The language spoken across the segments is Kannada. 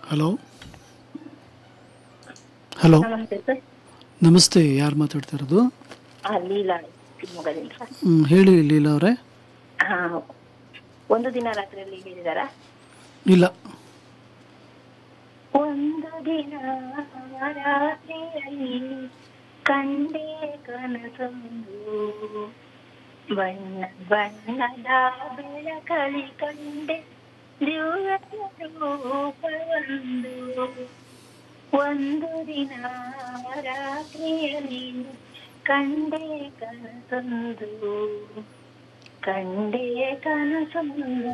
ಹಲೋ ಹಲೋ ನಮಸ್ತೆ ಸರ್ ನಮಸ್ತೆ ಯಾರು ಮಾತಾಡ್ತಾ ಇರೋದು ಆ ಲೀಲಾ ಶಿವಮೊಗ್ಗದಿಂದ ಹ್ಮ್, ಹೇಳಿ ಲೀಲಾ ಅವರೇ ಹಾ ಒಂದು ದಿನ ರಾತ್ರಿಯಲ್ಲಿ ಹೇಳಿದಾರ ಇಲ್ಲ ಒಂದು ದಿನ ರಾತ್ರಿಯಲ್ಲಿ ಕಂಡೆ ಕನಸೊಂದು ಬಣ್ಣ ಬಣ್ಣದ ಬೆಳಕಳಿ ಕಂಡೆ ದಿವ್ಯ ರೂಪವೊಂದು ಒಂದು ದಿನ ರಾತ್ರಿಯಲ್ಲಿ ಕಂಡೆ ಕನಸೊಂದು ಕಂಡೆ ಕನಸೊಂದು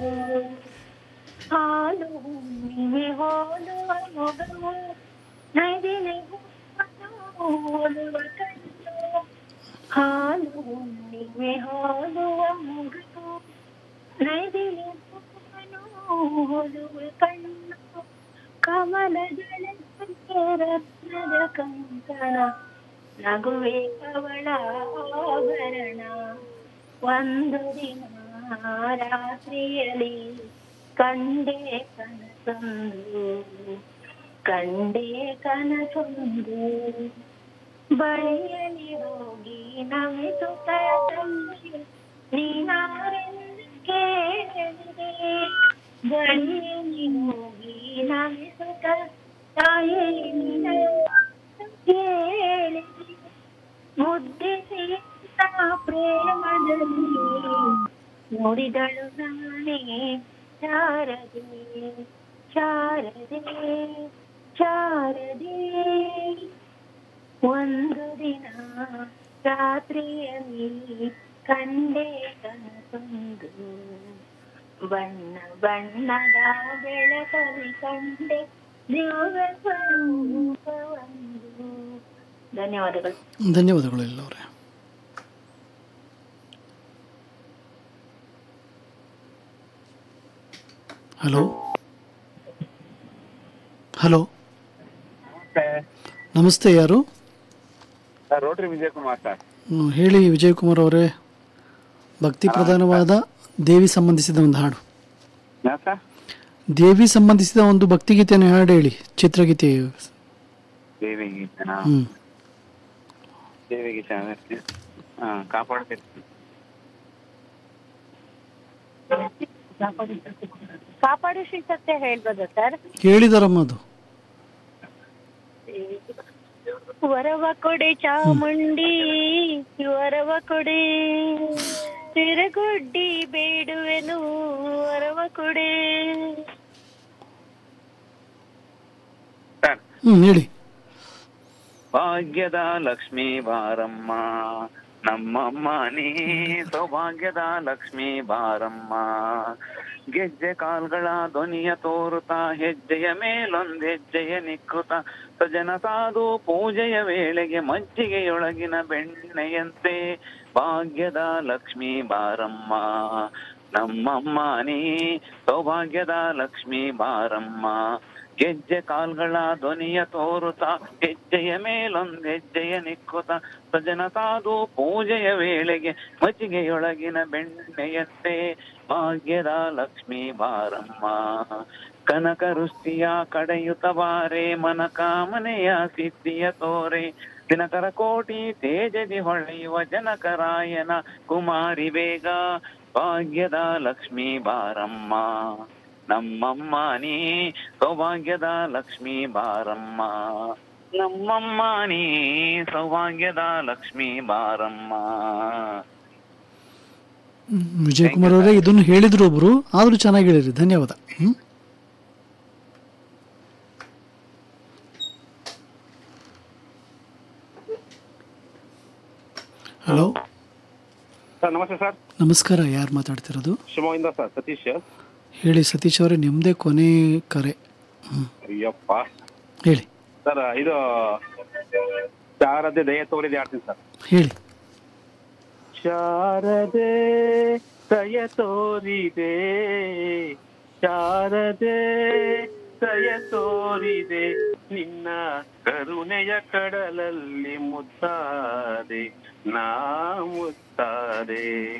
ಹಾಲು ಹುಣ್ಣಿಮೆ ಹೋಲುವ ಮೊಗವು ನದಿನೆ ಹೋಲುವ ಕಣ್ಣು ಹಾಲು ಹುಣ್ಣಿಮೆ ಹೋಲುವ ಮೊಗವು ನದಿನೆ ಹೋಲುವ ಕಣ್ಣು ಕಮಲಗಳ ರತ್ನದ ಕಂಕಣ ನಗುವೆ ಅವಳ ಆಭರಣ ಒಂದು ದಿನ ರಾತ್ರಿಯಲ್ಲಿ ಕಂಡೆ ಕನಸೊಂದು ಕಂಡೆ ಕನಸೊಂದು ಬಳಿಯಲ್ಲಿ ಹೋಗಿ ನಮಿಸುತ್ತ ತಂಗಿ ನೀನಾರೆಂದು ಕೇಳಿದೆ ಬಳಿಯಲ್ಲಿ ಹೋಗಿ ನಮಿಸುತ್ತ ತಾಯಿ ನಿನ್ನ ಕೇಳಿದೆ ಮುದ್ದಿಸಿ ಪ್ರೇಮದಲ್ಲಿ ನೋಡಿದಳು ನಾನೇ ಶಾರದೆ ಶಾರದೆ ಶಾರದೆ ಒಂದು ದಿನ ರಾತ್ರಿಯಲ್ಲಿ ಕಂಡೆ ಕನಸೊಂದು ಬಣ್ಣ ಬಣ್ಣದ ಬೆಳಕಲ್ಲಿ ಕಂಡೆ ದಿವ್ಯ ಸ್ವರೂಪವೊಂದು ಧನ್ಯವಾದಗಳು ಧನ್ಯವಾದಗಳು ಇಲ್ಲ ಅವರೇ ಹಲೋ ಹಲೋ ನಮಸ್ತೆ ಯಾರು sir rotary Vijay Kumar sir ಹ್ಮ್, ಹೇಳಿ ವಿಜಯ್ ಕುಮಾರ್ ಅವರೇ ಭಕ್ತಿ ಪ್ರಧಾನವಾದ ದೇವಿ ಸಂಬಂಧಿಸಿದ ಒಂದು ಹಾಡು ಯಾ ಸರ್ ದೇವಿ ಸಂಬಂಧಿಸಿದ ಒಂದು ಭಕ್ತಿಗೀತೆಯನ್ನು ಹಾಡು ಹೇಳಿ ಚಿತ್ರಗೀತೆ ದೇವಿ ಗೀತನಾ ಹ್ಮ್ ದೇವಿ ಗೀತ ಹಾಂ ಕಾಪಾಡ್ತಿರ್ತೀನಿ ಕಾಪಾಡು ಶ್ರೀ ಸತ್ಯ ಹೇಳ್ಬೋದಾ ಸರ್ ಹೇಳಿದಾರಮ್ಮ ಅದು ವರವ ಕೊಡೆ ಚಾಮುಂಡಿ ವರವ ಕೊಡೆ ತಿರುಗುಡ್ಡಿ ಬೇಡುವೆನು ವರವ ಕೊಡೆ ಸರ್ ಹ್ಮ್ ಹೇಳಿ ಭಾಗ್ಯದ ಲಕ್ಷ್ಮೀ ಬಾರಮ್ಮ ನಮ್ಮಮ್ಮ ನೀ ಸೌಭಾಗ್ಯದ ಲಕ್ಷ್ಮೀ ಬಾರಮ್ಮ ಗೆಜ್ಜೆ ಕಾಲ್ಗಳ ಧ್ವನಿಯ ತೋರುತ್ತಾ ಹೆಜ್ಜೆಯ ಮೇಲೊಂದ್ ಹೆಜ್ಜೆಯ ನಿಕ್ಕುತ್ತ ಸಜನ ಸಾಧು ಪೂಜೆಯ ವೇಳೆಗೆ ಮಜ್ಜಿಗೆಯೊಳಗಿನ ಬೆಣ್ಣೆಯಂತೆ ಭಾಗ್ಯದ ಲಕ್ಷ್ಮೀ ಬಾರಮ್ಮ ನಮ್ಮಮ್ಮ ನೀ ಸೌಭಾಗ್ಯದ ಲಕ್ಷ್ಮೀ ಬಾರಮ್ಮ ಗೆಜ್ಜೆ ಕಾಲ್ಗಳ ಧ್ವನಿಯ ತೋರುತ್ತ ಹೆಜ್ಜೆಯ ಮೇಲೊಂದ್ ಹೆಜ್ಜೆಯ ನಿಕ್ಕುತ್ತ ಸಜನ ಸಾಧು ಪೂಜೆಯ ವೇಳೆಗೆ ಮಜ್ಜಿಗೆಯೊಳಗಿನ ಬೆಣ್ಣೆಯಂತೆ ಭಾಗ್ಯದ ಲಕ್ಷ್ಮೀ ಬಾರಮ್ಮ ಕನಕ ವೃಷ್ಟಿಯ ಕಡೆಯುತ್ತ ಬಾರೆ ಮನ ಕಾಮನೆಯ ಸಿದ್ಧಿಯ ತೋರೆ ದಿನಕರ ಕೋಟಿ ತೇಜದಿ ಹೊಳೆಯುವ ಜನಕರಾಯನ ಕುಮಾರಿ ಬೇಗ ಭಾಗ್ಯದ ಲಕ್ಷ್ಮೀ ಬಾರಮ್ಮ ನಮ್ಮಮ್ಮ ನೀ ಸೌಭಾಗ್ಯದ ಲಕ್ಷ್ಮೀ ಬಾರಮ್ಮ ನಮ್ಮಮ್ಮ ನೀ ಸೌಭಾಗ್ಯದ ಲಕ್ಷ್ಮೀ ಬಾರಮ್ಮ ಹ್ಮ್, ವಿಜಯ್ ಕುಮಾರ್ ಅವರೇ ಇದನ್ನು ಹೇಳಿದ್ರು ಒಬ್ರು ಆದ್ರೂ ಚೆನ್ನಾಗಿ ಹೇಳಿರಿ ಧನ್ಯವಾದ ಹ್ಮ್ ಹಲೋ ಸರ್ ನಮಸ್ತೆ ಸರ್ ನಮಸ್ಕಾರ ಯಾರು ಮಾತಾಡ್ತಿರೋದು ಶಿವಮೊಗ್ಗದಿಂದ ಸರ್ ಸತೀಶ್ ಹೇಳಿ ಸತೀಶ್ ಅವರೇ ನಿಮ್ಮದೇ ಕೊನೆ ಕರೆ ಹ್ಮ್ ಅಯ್ಯಪ್ಪ ಹೇಳಿ ಸರ್ ಇದು ಶಾರದೆ ದಯ ತೋರಿದೆ ಆಡ್ತೀನಿ ಸರ್ ಹೇಳಿ ಶಾರದೆ ದಯ ತೋರಿದೆ ಶಾರದೆ ದಯ ತೋರಿದೆ ನಿನ್ನ ಕರುಣೆಯ ಕಡಲಲ್ಲಿ ಮುತ್ತಾದೆ ನಾ ಮುತ್ತಾದೆ